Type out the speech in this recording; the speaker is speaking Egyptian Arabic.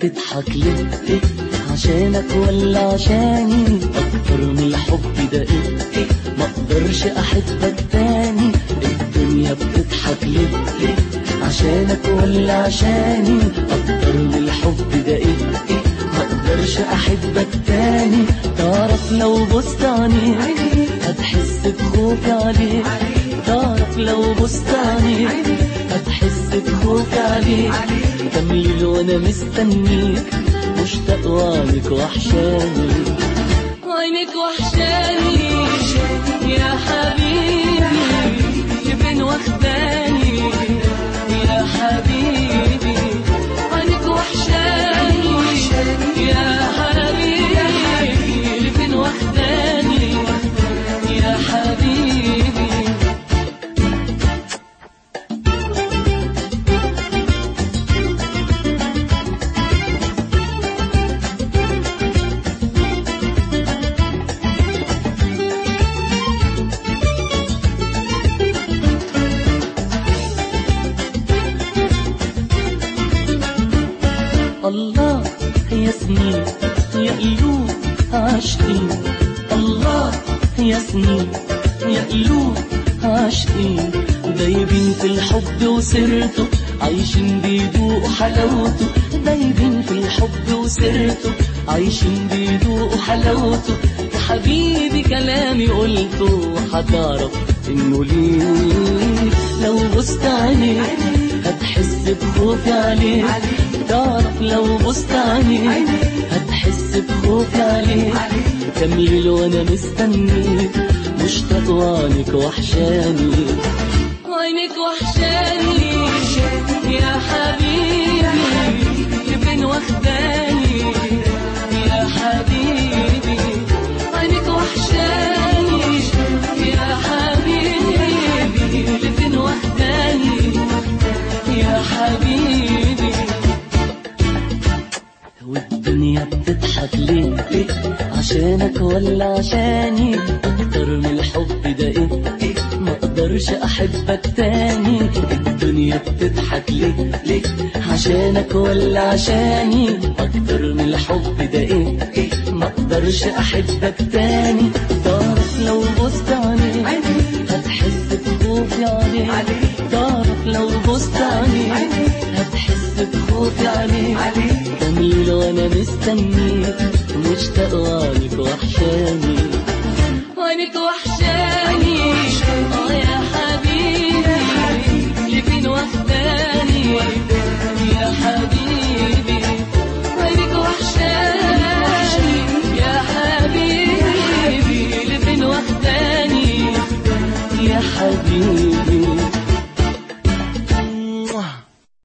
بتضحك ليه إيه عشانك ولا عشاني اكتر من الحب ده ايه إيه ما اقدرش احبك تاني الدنيا بتضحك ليه ليه عشانك ولا عشاني اكتر من الحب ده ايه إيه ما اقدرش احبك تاني تعرف لو بصت عينيك هتحس بخوفي عليك تعرف لو بصت عينيك هتحس بخوفي عليك كمل وانا مستنيك مشتاق وعينك وحشاني عينك وحشاني يا حبيبي فين واخداني يا حبيبي عينك وحشاني يا حبيبي فين واخداني يا حبيبي الله يا سنين يا قلوب عاشقين الله يا سنين يا قلوب عاشقين دايبين في الحب وسرته عايشين بيدوقوا حلاوته دايبين في الحب وسرته عايشين بيدوقوا حلاوته يا حبيبي كلامي قلته هتعرف انه ليه لو بصت عليك هتحس بخوفي عليك تعرف لو بصت عليك هتحس بخوفي عليك كمل وانا مستنيك مشتاق وعنك وحشاني عينك وحشاني يا حبيبي فين واخداني يا حبيبي عينك وحشاني يا حبيبي فين واخداني يا حبيبي والدنيا بتضحك ليه إيه عشانك ولا عشاني اكتر من الحب ده ايه إيه ما اقدرش احبك تاني الدنيا بتضحك ليه ليه عشانك ولا عشاني اكتر من الحب ده ايه إيه ما اقدرش احبك تاني تعرف لو بصت عليك هتحس بخوفي عليك تعرف لو بصت عليك هتحس بخوفي عليك جميل وانا مستنيك مشتاق وعنك وحشاني عينك وحشاني اه يا حبيبي فين واخداني يا حبيبي عينك وحشاني يا حبيبي فين واخداني يا حبيبي